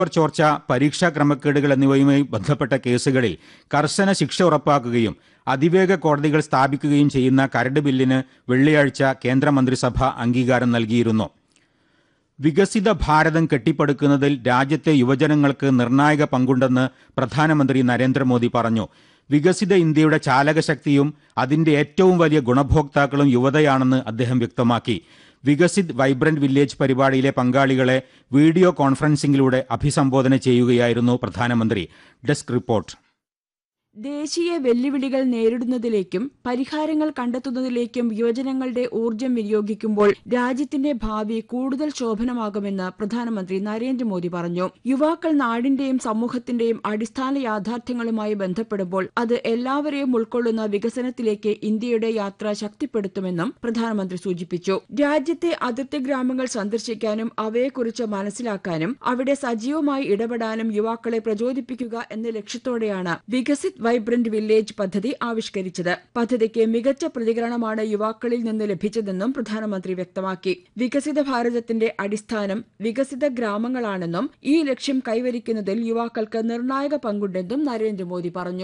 paper ചോർച്ച പരീക്ഷാ ക്രമക്കേടുകൾ എന്നിവയുമായി ബന്ധപ്പെട്ട കേസുകളിൽ കർശന ശിക്ഷ ഉറപ്പാക്കുകയും അതിവേഗ കോടതികൾ സ്ഥാപിക്കുകയും ചെയ്യുന്ന കരട് ബില്ലിന് വെള്ളിയാഴ്ച കേന്ദ്രമന്ത്രിസഭ അംഗീകാരം നൽകിയിരുന്നു വികസിത ഭാരതം കെട്ടിപ്പടുക്കുന്നതിൽ രാജ്യത്തെ യുവജനങ്ങൾക്ക് നിർണായക പങ്കുണ്ടെന്ന് പ്രധാനമന്ത്രി നരേന്ദ്രമോദി പറഞ്ഞു വികസിത ഇന്ത്യയുടെ ചാലകശക്തിയും അതിന്റെ ഏറ്റവും വലിയ ഗുണഭോക്താക്കളും യുവതയാണെന്ന് അദ്ദേഹം വ്യക്തമാക്കി വികസിത് വൈബ്രന്റ് വില്ലേജ് പരിപാടിയിലെ പങ്കാളികളെ വീഡിയോ കോൺഫറൻസിംഗിലൂടെ അഭിസംബോധന ചെയ്യുകയായിരുന്നു പ്രധാനമന്ത്രി ഡെസ്ക് റിപ്പോർട്ട് ദേശീയ വെല്ലുവിളികൾ നേരിടുന്നതിലേക്കും പരിഹാരങ്ങൾ കണ്ടെത്തുന്നതിലേക്കും യുവജനങ്ങളുടെ ഊർജം വിനിയോഗിക്കുമ്പോൾ രാജ്യത്തിന്റെ ഭാവി കൂടുതൽ ശോഭനമാകുമെന്ന് പ്രധാനമന്ത്രി നരേന്ദ്രമോദി പറഞ്ഞു യുവാക്കൾ നാടിന്റെയും സമൂഹത്തിന്റെയും അടിസ്ഥാന യാഥാർത്ഥ്യങ്ങളുമായി ബന്ധപ്പെടുമ്പോൾ അത് എല്ലാവരെയും ഉൾക്കൊള്ളുന്ന വികസനത്തിലേക്ക് ഇന്ത്യയുടെ യാത്ര ശക്തിപ്പെടുത്തുമെന്നും പ്രധാനമന്ത്രി സൂചിപ്പിച്ചു രാജ്യത്തെ അതിർത്തി ഗ്രാമങ്ങൾ സന്ദർശിക്കാനും അവയെക്കുറിച്ച് മനസ്സിലാക്കാനും അവിടെ സജീവമായി ഇടപെടാനും യുവാക്കളെ പ്രചോദിപ്പിക്കുക എന്ന ലക്ഷ്യത്തോടെയാണ് വികസിത് വൈബ്രന്റ് വില്ലേജ് പദ്ധതി ആവിഷ്കരിച്ചത് പദ്ധതിക്ക് മികച്ച പ്രതികരണമാണ് യുവാക്കളിൽ നിന്ന് ലഭിച്ചതെന്നും പ്രധാനമന്ത്രി വ്യക്തമാക്കി വികസിത ഭാരതത്തിന്റെ അടിസ്ഥാനം വികസിത ഗ്രാമങ്ങളാണെന്നും ഈ ലക്ഷ്യം കൈവരിക്കുന്നതിൽ യുവാക്കൾക്ക് നിർണായക പങ്കുണ്ടെന്നും നരേന്ദ്രമോദി പറഞ്ഞു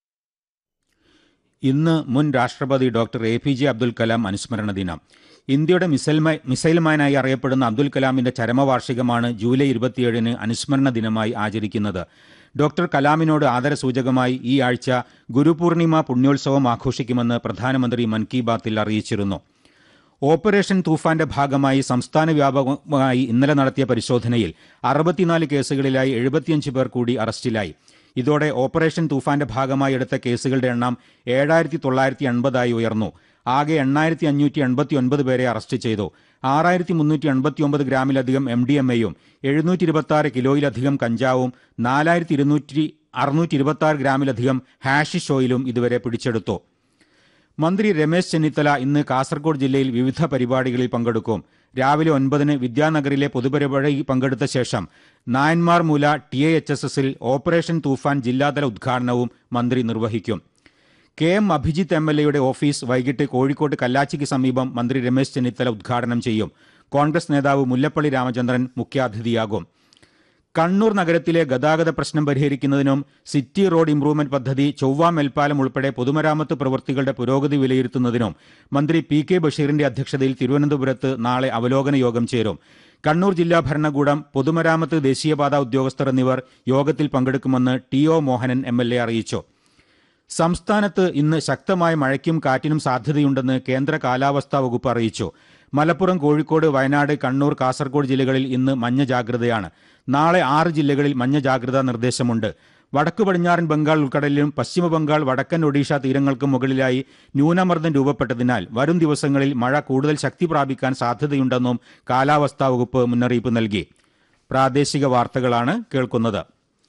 ഇന്ന് മുൻ രാഷ്ട്രപതി doctor A P J Abdul Kalam അനുസ്മരണ ദിനം ഇന്ത്യയുടെ മിസൈൽമാ മിസൈൽമാനായി അറിയപ്പെടുന്ന അബ്ദുൽ കലാമിന്റെ ചരമവാർഷികമാണ് ജൂലൈ ഇരുപത്തിയേഴിന് അനുസ്മരണ ദിനമായി ആചരിക്കുന്നത് ഡോക്ടർ കലാമിനോട് ആദരസൂചകമായി ഈ ആഴ്ച ഗുരുപൂർണിമ പുണ്യോത്സവം ആഘോഷിക്കുമെന്ന് പ്രധാനമന്ത്രി മൻ കി ബാത്തിൽ അറിയിച്ചിരുന്നു ഓപ്പറേഷൻ തൂഫാന്റെ ഭാഗമായി സംസ്ഥാന വ്യാപകമായി ഇന്നലെ നടത്തിയ പരിശോധനയിൽ അറുപത്തിനാല് കേസുകളിലായി എഴുപത്തിയഞ്ച് പേർ കൂടി അറസ്റ്റിലായി ഇതോടെ ഓപ്പറേഷൻ തൂഫാന്റെ ഭാഗമായി എടുത്ത കേസുകളുടെ എണ്ണം ഏഴായിരത്തി തൊള്ളായിരത്തി എൺപതായി ഉയർന്നു ആകെ എണ്ണായിരത്തി അഞ്ഞൂറ്റി എൺപത്തി ഒൻപത് പേരെ അറസ്റ്റ് ചെയ്തു ആറായിരത്തി മുന്നൂറ്റി എൺപത്തി ഒമ്പത് ഗ്രാമിലധികം എം ഡി എം എയും എഴുന്നൂറ്റി ഇരുപത്തി ആറ് കിലോയിലധികം കഞ്ചാവും നാലായിരത്തി ഇരുന്നൂറ്റി അറുന്നൂറ്റി ഇരുപത്തി ആറ് ഗ്രാമിലധികം ഹാഷിഷ് ഓയിലും ഇതുവരെ പിടിച്ചെടുത്തു മന്ത്രി രമേശ് ചെന്നിത്തല ഇന്ന് കാസർഗോഡ് ജില്ലയിൽ വിവിധ പരിപാടികളിൽ പങ്കെടുക്കും രാവിലെ ഒൻപതിന് വിദ്യാനഗറിലെ പൊതുപരിപാടിയിൽ പങ്കെടുത്ത ശേഷം നായന്മാർ മൂല ടി എ എച്ച് എസ് എസിൽ ഓപ്പറേഷൻ തൂഫാൻ ജില്ലാതല ഉദ്ഘാടനവും മന്ത്രി നിർവഹിക്കും K M Abhijith M L എയുടെ ഓഫീസ് വൈകിട്ട് കോഴിക്കോട് കല്ലാച്ചിക്ക് സമീപം മന്ത്രി രമേശ് ചെന്നിത്തല ഉദ്ഘാടനം ചെയ്യും കോൺഗ്രസ് നേതാവ് മുല്ലപ്പള്ളി രാമചന്ദ്രൻ മുഖ്യാതിഥിയാകും കണ്ണൂർ നഗരത്തിലെ ഗതാഗത പ്രശ്നം പരിഹരിക്കുന്നതിനും സിറ്റി റോഡ് ഇംപ്രൂവ്മെന്റ് പദ്ധതി ചൊവ്വ മേൽപ്പാലം ഉൾപ്പെടെ പൊതുമരാമത്ത് പ്രവൃത്തികളുടെ പുരോഗതി വിലയിരുത്തുന്നതിനും മന്ത്രി പി കെ ബഷീറിന്റെ അധ്യക്ഷതയിൽ തിരുവനന്തപുരത്ത് നാളെ അവലോകന യോഗം ചേരും കണ്ണൂർ ജില്ലാ ഭരണകൂടം പൊതുമരാമത്ത് ദേശീയപാത ഉദ്യോഗസ്ഥർ എന്നിവർ യോഗത്തിൽ പങ്കെടുക്കുമെന്ന് T O Mohanan M L A അറിയിച്ചു സംസ്ഥാനത്ത് ഇന്ന് ശക്തമായ മഴയ്ക്കും കാറ്റിനും സാധ്യതയുണ്ടെന്ന് കേന്ദ്ര കാലാവസ്ഥാ വകുപ്പ് അറിയിച്ചു മലപ്പുറം കോഴിക്കോട് വയനാട് കണ്ണൂർ കാസർഗോഡ് ജില്ലകളിൽ ഇന്ന് മഞ്ഞ ജാഗ്രതയാണ് നാളെ ആറ് ജില്ലകളിൽ മഞ്ഞ ജാഗ്രതാ നിർദ്ദേശമുണ്ട് വടക്കു പടിഞ്ഞാറൻ ബംഗാൾ ഉൾക്കടലിലും പശ്ചിമ ബംഗാൾ വടക്കൻ ഒഡീഷ തീരങ്ങൾക്കും മുകളിലായി ന്യൂനമർദ്ദം രൂപപ്പെട്ടതിനാൽ വരും ദിവസങ്ങളിൽ മഴ കൂടുതൽ ശക്തി പ്രാപിക്കാൻ സാധ്യതയുണ്ടെന്നും കാലാവസ്ഥാ വകുപ്പ് മുന്നറിയിപ്പ് നൽകി പ്രാദേശിക വാർത്തകളാണ് കേൾക്കുന്നത്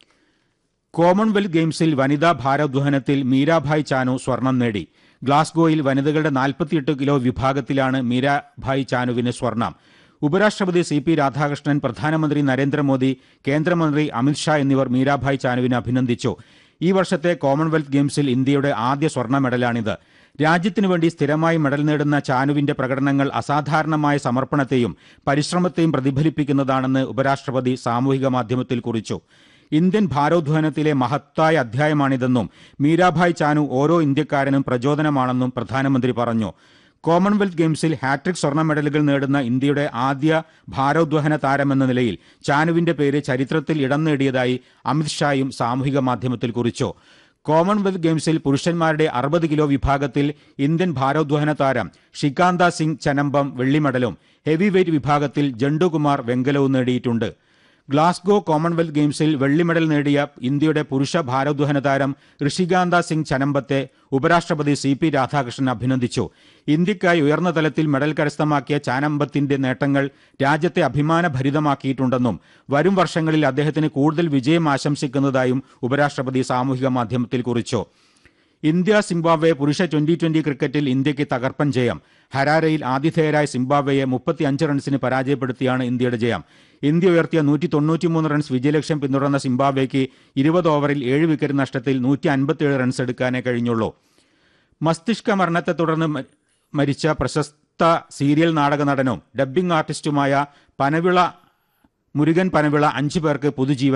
കോമൺവെൽത്ത് ഗെയിംസിൽ വനിതാ ഭാരോദ്വഹനത്തിൽ മീരാഭായ് ചാനു സ്വർണം നേടി ഗ്ലാസ്ഗോയിൽ വനിതകളുടെ നാൽപ്പത്തിയെട്ട് കിലോ വിഭാഗത്തിലാണ് മീരാഭായ് ചാനുവിന് സ്വർണം ഉപരാഷ്ട്രപതി സി പി രാധാകൃഷ്ണൻ പ്രധാനമന്ത്രി നരേന്ദ്രമോദി കേന്ദ്രമന്ത്രി അമിത്ഷാ എന്നിവർ മീരാഭായ് ചാനുവിനെ അഭിനന്ദിച്ചു ഈ വർഷത്തെ കോമൺവെൽത്ത് ഗെയിംസിൽ ഇന്ത്യയുടെ ആദ്യ സ്വർണ്ണ മെഡലാണിത് രാജ്യത്തിനു വേണ്ടി സ്ഥിരമായി മെഡൽ നേടുന്ന ചാനുവിന്റെ പ്രകടനങ്ങൾ അസാധാരണമായ സമർപ്പണത്തെയും പരിശ്രമത്തെയും പ്രതിഫലിപ്പിക്കുന്നതാണെന്ന് ഉപരാഷ്ട്രപതി സാമൂഹിക മാധ്യമത്തിൽ കുറിച്ചു ഇന്ത്യൻ ഭാരോദ്വഹനത്തിലെ മഹത്തായ അധ്യായമാണിതെന്നും മീരാഭായ് ചാനു ഓരോ ഇന്ത്യക്കാരനും പ്രചോദനമാണെന്നും പ്രധാനമന്ത്രി പറഞ്ഞു കോമൺവെൽത്ത് ഗെയിംസിൽ ഹാട്രിക് സ്വർണ്ണ മെഡലുകൾ നേടുന്ന ഇന്ത്യയുടെ ആദ്യ ഭാരോദ്വഹന താരമെന്ന നിലയിൽ ചാനുവിന്റെ പേര് ചരിത്രത്തിൽ ഇടം നേടിയതായി അമിത്ഷായും സാമൂഹിക മാധ്യമത്തിൽ കുറിച്ചു കോമൺവെൽത്ത് ഗെയിംസിൽ പുരുഷന്മാരുടെ അറുപത് കിലോ വിഭാഗത്തിൽ ഇന്ത്യൻ ഭാരോദ്വഹന താരം ഷികാന്ത സിംഗ് ചനമ്പം വെള്ളി മെഡലും ഹെവി വെയ്റ്റ് വിഭാഗത്തിൽ ജണ്ടുകുമാർ വെങ്കലവും നേടിയിട്ടുണ്ട് ഗ്ലാസ്ഗോ കോമൺവെൽത്ത് ഗെയിംസിൽ വെള്ളി മെഡൽ നേടിയ ഇന്ത്യയുടെ പുരുഷ ഭാരോദ്വഹന താരം ഋഷികാന്ത സിംഗ് ചനമ്പത്തെ ഉപരാഷ്ട്രപതി സി പി രാധാകൃഷ്ണൻ അഭിനന്ദിച്ചു ഇന്ത്യക്കായി ഉയർന്ന തലത്തിൽ മെഡൽ കരസ്ഥമാക്കിയ ചാനമ്പത്തിന്റെ നേട്ടങ്ങൾ രാജ്യത്തെ അഭിമാനഭരിതമാക്കിയിട്ടുണ്ടെന്നും വരും വർഷങ്ങളിൽ അദ്ദേഹത്തിന് കൂടുതൽ വിജയം ആശംസിക്കുന്നതായും ഉപരാഷ്ട്രപതി സാമൂഹിക മാധ്യമത്തിൽ കുറിച്ചു ഇന്ത്യ സിംബാബ്വെ പുരുഷ ട്വന്റി ട്വന്റി ക്രിക്കറ്റിൽ ഇന്ത്യക്ക് തകർപ്പൻ ജയം ഹരാരയിൽ ആതിഥേയരായ സിംബാബ്വെയെ മുപ്പത്തിയഞ്ച് റൺസിന് പരാജയപ്പെടുത്തിയാണ് ഇന്ത്യയുടെ ജയം ഇന്ത്യ ഉയർത്തിയ നൂറ്റി തൊണ്ണൂറ്റിമൂന്ന് റൺസ് വിജയലക്ഷ്യം പിന്തുടർന്ന സിംബാബ്വെക്ക് ഇരുപത് ഓവറിൽ ഏഴ് വിക്കറ്റ് നഷ്ടത്തിൽ നൂറ്റി അൻപത്തിയേഴ് റൺസ് എടുക്കാനേ കഴിഞ്ഞുള്ളൂ മസ്തിഷ്ക മരണത്തെ തുടർന്ന് മ- മരിച്ച പ്രശസ്ത സീരിയൽ നാടക നടനും ഡബ്ബിംഗ് ആർട്ടിസ്റ്റുമായ പനവിള മുരുകൻ പനവിള അഞ്ചു പേർക്ക് പൊതുജീവൻ